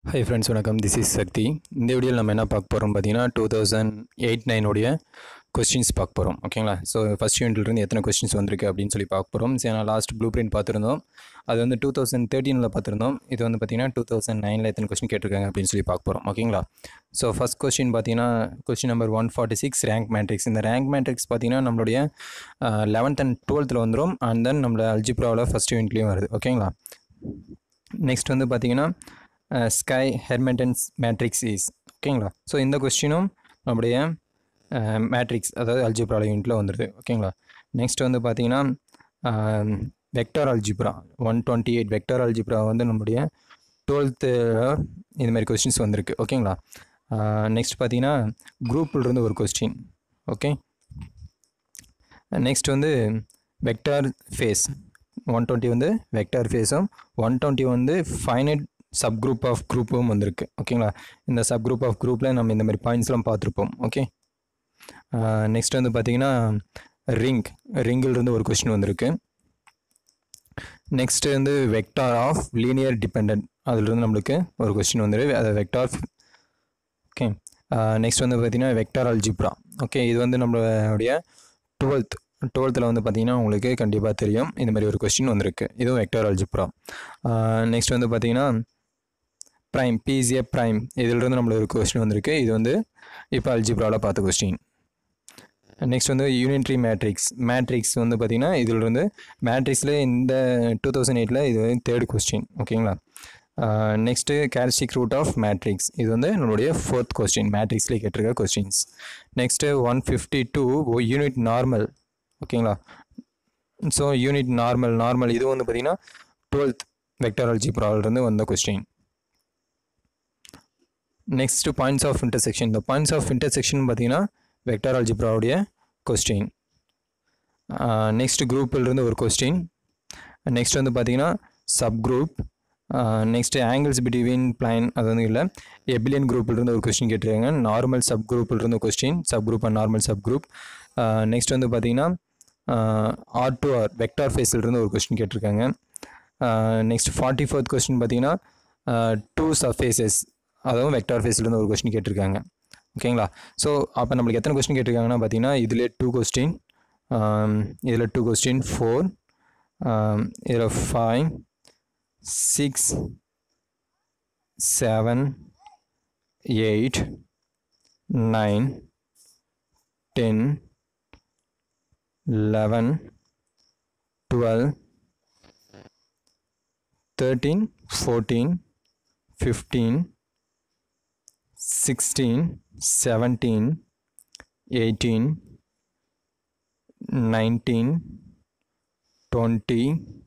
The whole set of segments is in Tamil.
ஹை ஃப்ரெண்ட்ஸ் வணக்கம் திஸ் இஸ் சக்தி இந்த வீடியோவில் நம்ம என்ன பார்க்க போகிறோம் பார்த்தீங்கன்னா டூ தௌசண்ட் எயிட் நைனுடைய கொஸ்டின்ஸ் பார்க்க போகிறோம் ஓகேங்களா ஸோ ஃபஸ்ட் யூனிட்லேருந்து எத்தனை கொஸ்டின்ஸ் வந்திருக்கு அப்படின்னு சொல்லி பார்க்க போகிறோம் சரி நான் லாஸ்ட் ப்ளூ பிரிண்ட் பார்த்துருந்தோம் அது வந்து டூ தௌசண்ட் தேர்ட்டீனில் பார்த்துருந்தோம் இது வந்து பார்த்தீங்கன்னா டூ தௌசண்ட் நைனில் எத்தனை கொஸ்டின் கேட்டிருக்காங்க அப்படின்னு சொல்லி பார்க்க போகிறோம் ஓகேங்களா ஸோ ஃபஸ்ட் கொஸ்டின் பார்த்தீங்கன்னா question number one forty six rank matrix இந்த ரேங்க் மேட்ரிக்ஸ் பார்த்தீங்கன்னா நம்மளுடைய லெவன்த் அண்ட் டுவெல்த்தில் வந்துடும் அண்ட் தென் நம்மளோட அல்ஜிப்ராவில் ஃபஸ்ட் யூனிட்லேயும் வருது ஓகேங்களா நெக்ஸ்ட் வந்து பார்த்தீங்கன்னா ஸ்கை ஹெர்மெண்டன்ஸ் மேட்ரிக்ஸ் இஸ் ஓகேங்களா ஸோ இந்த கொஸ்டினும் நம்முடைய மேட்ரிக்ஸ் அதாவது அல்ஜிப்ரா யூனிட்டில் வந்துடுது ஓகேங்களா நெக்ஸ்ட் வந்து பார்த்தீங்கன்னா vector algebra one twenty eight vector algebra வந்து நம்முடைய டுவெல்த்து இது மாதிரி கொஸ்டின்ஸ் வந்திருக்கு ஓகேங்களா நெக்ஸ்ட் பார்த்தீங்கன்னா குரூப்லேருந்து ஒரு கொஸ்டின் ஓகே நெக்ஸ்ட் வந்து வெக்டார் ஃபேஸ் ஒன் டுவெண்ட்டி வந்து வெக்டார் ஃபேஸும் ஒன் டுவெண்ட்டி வந்து ஃபைனட் சப் குரூப் ஆஃப் குரூப்பும் வந்திருக்கு ஓகேங்களா இந்த சப் குரூப் ஆஃப் குரூப்பில் நம்ம இந்த மாதிரி பாயிண்ட்ஸ்லாம் பார்த்துருப்போம் ஓகே நெக்ஸ்ட் வந்து பார்த்தீங்கன்னா ரிங் ரிங்கிலிருந்து ஒரு கொஸ்டின் வந்திருக்கு நெக்ஸ்ட் வந்து வெக்டார் ஆஃப் லீனியர் டிபெண்ட் அதிலிருந்து நம்மளுக்கு ஒரு கொஸ்டின் வந்துருக்கு அது வெக்டார் ஓகே நெக்ஸ்ட் வந்து பார்த்தீங்கன்னா வெக்டார் அல்ஜிப்ரா ஓகே இது வந்து நம்மளுடைய டுவெல்த் டுவெல்த்தில் வந்து பார்த்தீங்கன்னா உங்களுக்கு கண்டிப்பாக தெரியும் இந்த மாதிரி ஒரு கொஸ்டின் வந்திருக்கு இதுவும் வெக்டார் அல்ஜிப்ரா நெக்ஸ்ட் வந்து பார்த்தீங்கன்னா ப்ரைம் பிசிஏ ப்ரைம் இதிலிருந்து நம்மளுக்கு ஒரு கொஸ்டின் வந்திருக்கு இது வந்து இப்போ அல்ஜிப்ராவில் பார்த்த கொஸ்டின் நெக்ஸ்ட் வந்து யூனிட்ரி மேட்ரிக்ஸ் மேட்ரிக்ஸ் வந்து பார்த்திங்கன்னா இதிலிருந்து மேட்ரிக்ஸில் இந்த டூ தௌசண்ட் எயிட்டில் இது வந்து தேர்ட் கொஸ்டின் ஓகேங்களா next characteristic root of matrix இது வந்து நம்மளுடைய ஃபோர்த் கொஸ்டின் மேட்ரிக்ஸ்லேயே கேட்டிருக்க questions next one fifty two unit normal ஓகேங்களா ஸோ யூனிட் நார்மல் நார்மல் இது வந்து பார்த்திங்கன்னா டுவெல்த் வெக்டர் அல்ஜிப்ராவிலிருந்து வந்த question next points of intersection இந்த பாயிண்ட்ஸ் ஆஃப் இன்டர்செக்ஷன் பார்த்தீங்கன்னா வெக்டார் அல்ஜிப்ராவுடைய கொஸ்டின் நெக்ஸ்ட் குரூப்பிலிருந்து ஒரு கொஸ்டின் நெக்ஸ்ட் வந்து பார்த்தீங்கன்னா sub group next angles between plane அது வந்து இல்லை எபிலியன் குரூப்பிலிருந்து ஒரு கொஸ்டின் கேட்டிருக்காங்க நார்மல் சப் குரூப்பிலிருந்து question sub group and normal sub group next வந்து பார்த்தீங்கன்னா ஆர் டு ஆர் வெக்டார் ஃபேஸிலிருந்து ஒரு கொஸ்டின் கேட்டிருக்காங்க நெக்ஸ்ட் ஃபார்ட்டி ஃபோர்த் கொஸ்டின் பார்த்தீங்கன்னா டூ சர்ஃபேசஸ் அதுவும் வெக்டார் ஃபேஸ்லேருந்து ஒரு கொஸ்டின் கேட்டிருக்காங்க ஓகேங்களா ஸோ அப்போ நம்மளுக்கு எத்தனை கொஸ்டின் கேட்டிருக்காங்கன்னா பார்த்தீங்கன்னா இதில் டூ கொஸ்டின் இதில் டூ கொஸ்டின் ஃபோர் இதில் five six seven eight nine ten eleven twelve thirteen fourteen fifteen sixteen seventeen eighteen nineteen twenty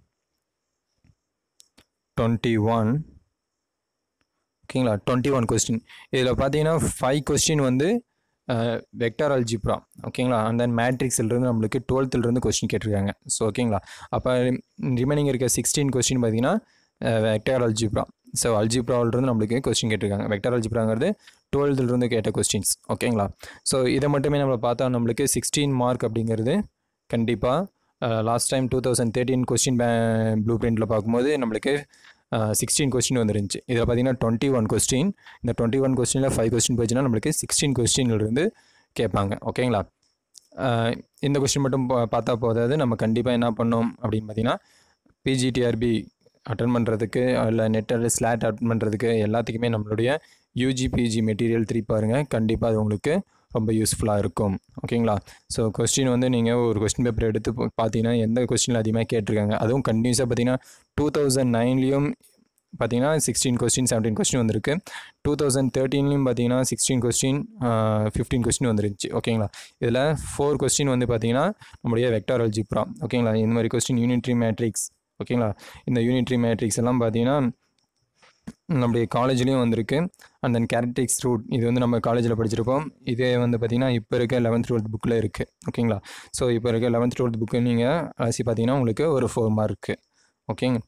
twenty one ஓகேங்களா டுவெண்ட்டி ஒன் கொஸ்டின் இதில் பார்த்தீங்கன்னா ஃபைவ் கொஸ்டின் வந்து வெக்டார் அல்ஜிப்ரா ஓகேங்களா அண்ட் தென் மேட்ரிக்ஸ்லேருந்து நம்மளுக்கு டுவெல்த்துலேருந்து கொஸ்டின் கேட்டிருக்காங்க ஸோ ஓகேங்களா அப்போ ரிமைனிங் இருக்க சிக்ஸ்டீன் கொஸ்டின் பார்த்தீங்கன்னா வெக்டார் அல்ஜிப்ரா ஸோ அல்ஜிப்ராவிலிருந்து நம்மளுக்கு கொஸ்டின் கேட்டிருக்காங்க வெக்டார் அல்ஜிப்ராங்கிறது டுவெல்த்துலேருந்து கேட்ட கொஸ்டின்ஸ் ஓகேங்களா ஸோ இதை மட்டுமே நம்ம பார்த்தா நம்மளுக்கு சிக்ஸ்டீன் மார்க் அப்படிங்கிறது கண்டிப்பாக last time two thousand thirteen question blue print பார்க்கும்போது நம்மளுக்கு சிக்ஸ்டீன் கொஸ்டின் வந்துருந்துச்சு இதில் பார்த்தீங்கன்னா டுவெண்ட்டி ஒன் கொஸ்டின் இந்த டுவெண்ட்டி ஒன் கொஸ்டினில் ஃபைவ் கொஸ்டின் போச்சுன்னா நம்மளுக்கு சிக்ஸ்டீன் கொஸ்டின்லேருந்து கேட்பாங்க ஓகேங்களா இந்த கொஸ்டின் மட்டும் பார்த்தா போதாது நம்ம கண்டிப்பாக என்ன பண்ணோம் அப்படின்னு பார்த்தீங்கன்னா பிஜிடிஆர்பி அட்டன் பண்ணுறதுக்கு இல்லை நெட்டில் ஸ்லாட் அட்டன் பண்ணுறதுக்கு எல்லாத்துக்குமே நம்மளுடைய யூஜி பிஜி மெட்டீரியல் த்ரீ பாருங்கள் கண்டிப்பாக அது உங்களுக்கு ரொம்ப யூஸ்ஃபுல்லாக இருக்கும் ஓகேங்களா ஸோ கொஸ்டின் வந்து நீங்கள் ஒரு கொஸ்டின் பேப்பர் எடுத்து பார்த்தீங்கன்னா எந்த கொஸ்டினில் அதிகமாக கேட்டிருக்காங்க அதுவும் கண்டினியூஸாக பார்த்தீங்கன்னா டூ தௌசண்ட் நைன்லேயும் பார்த்தீங்கன்னா சிக்ஸ்டீன் கொஸ்டின் செவன்டீன் கொஸ்டின் வந்திருக்கு டூ தௌசண்ட் தேர்ட்டீன்லேயும் பார்த்தீங்கன்னா சிக்ஸ்டீன் கொஸ்டின் ஃபிஃப்டீன் கொஸ்டின் வந்துருந்துச்சு ஓகேங்களா இதில் ஃபோர் கொஸ்டின் வந்து பார்த்தீங்கன்னா நம்முடைய வெக்டார் அல்ஜிப்ரா ஓகேங்களா இந்த மாதிரி கொஸ்டின் யூனிட்ரி மேட்ரிக்ஸ் ஓகேங்களா இந்த யூனிட்ரி மேட்ரிக்ஸ் எல்லாம் பார்த்தீங்கன்னா நம்முடைய காலேஜ்லேயும் வந்திருக்கு அண்ட் தென் கேரக்டிக்ஸ் ரூட் இது வந்து நம்ம காலேஜில் படிச்சிருப்போம் இதே வந்து பார்த்திங்கன்னா இப்போ இருக்க லெவன்த் டுவெல்த் புக்கில் இருக்குது ஓகேங்களா ஸோ இப்போ இருக்க லெவன்த் டுவெல்த் புக்கு நீங்கள் அலசி பார்த்தீங்கன்னா உங்களுக்கு ஒரு ஃபோர் மார்க்கு ஓகேங்க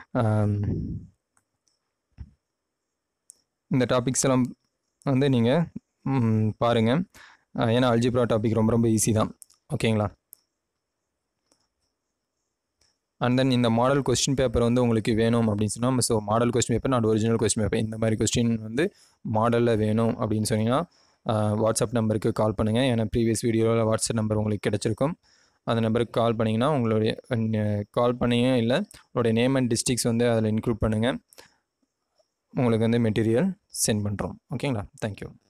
இந்த டாபிக்ஸ் எல்லாம் வந்து நீங்கள் பாருங்கள் ஏன்னா அல்ஜிப்ரா டாபிக் ரொம்ப ரொம்ப ஈஸி தான் ஓகேங்களா அண்ட் தென் இந்த மாடல் கொஸ்டின் பேப்பர் வந்து உங்களுக்கு வேணும் அப்படின்னு சொன்னால் so model question paper not original question paper இந்த மாதிரி கொஸ்டின் வந்து மாடலில் வேணும் அப்படின்னு சொன்னீங்கன்னா வாட்ஸ்அப் நம்பருக்கு கால் பண்ணுங்கள் ஏன்னா ப்ரீவியஸ் வீடியோவில் வாட்ஸ்அப் நம்பர் உங்களுக்கு கிடச்சிருக்கும் அந்த நம்பருக்கு கால் பண்ணிங்கன்னா உங்களுடைய கால் பண்ணியும் இல்லை உங்களுடைய நேம் அண்ட் டிஸ்ட்ரிக்ஸ் வந்து அதில் இன்க்ளூட் பண்ணுங்கள் உங்களுக்கு வந்து மெட்டீரியல் சென்ட் பண்ணுறோம் ஓகேங்களா தேங்க்யூ